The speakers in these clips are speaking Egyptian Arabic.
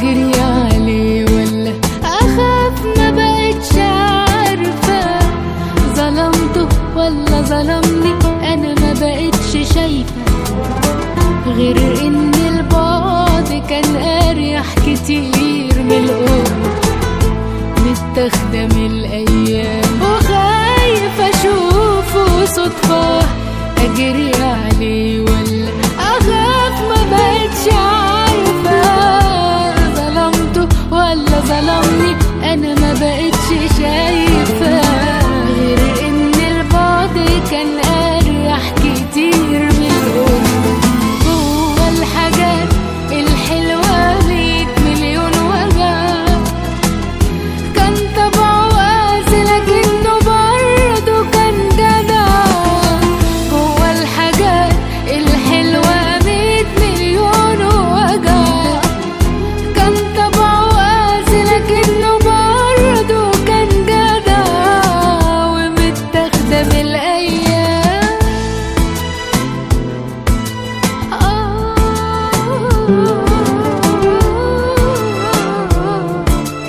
اجري عليه ولا اخاف ما بقتش عارفه ظلمته ولا ظلمني انا ما بقتش شايفه غير ان البعد كان اريح كتير من القرب متاخده من الايام وخايفه اشوفه صدفه اجري عليه ولا اخاف ما بقتش عارفه ظلمته ولا ظلمني انا ما بقتش شايفه غير ان البعد كان اريح كتير من القرب هو الحاجات الحلوه ميت مليون وجع كان طبعه قاسي لكنه برضه كان جدع جوا الحاجات الحلوة ميت مليون وجع كان طبعه قاسي لكنه برضه كان جدع ومتاخدة من الأيام آه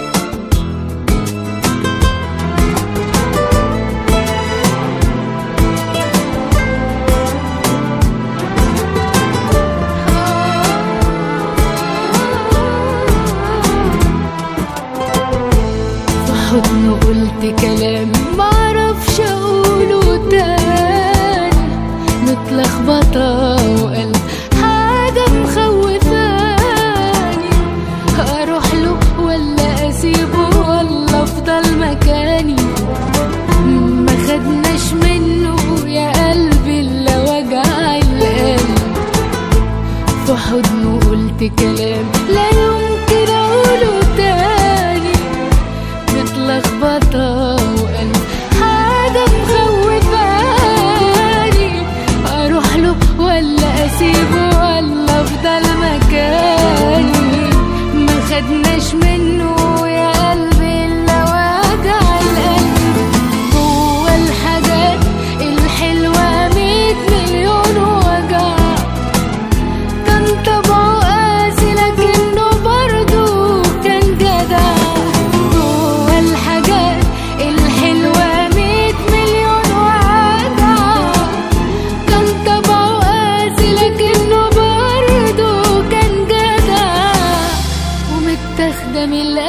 في حضنه قلت كلام معرفش اقوله تاني متلخبطة وقلب حاجة مخوفاني اروح له ولا اسيبه ولا افضل مكاني ما خدناش منه يا قلبي الا وجع القلب في حضنه قلت كلام لا يمكن اقوله تاني متلخبطة وقلب حاجة مخوفاني اروح له ولا اسيبه ولا افضل مكاني ما خدناش منه يا قلبي الا وجع القلب جوا الحاجات الحلوة ميت مليون وجع كان طبعه قاسي لكنه برضه كان جدع جوا الحاجات الحلوة ميت مليون وجع كان طبعه قاسي لكنه برضه كان جدع ومتاخدة من القلب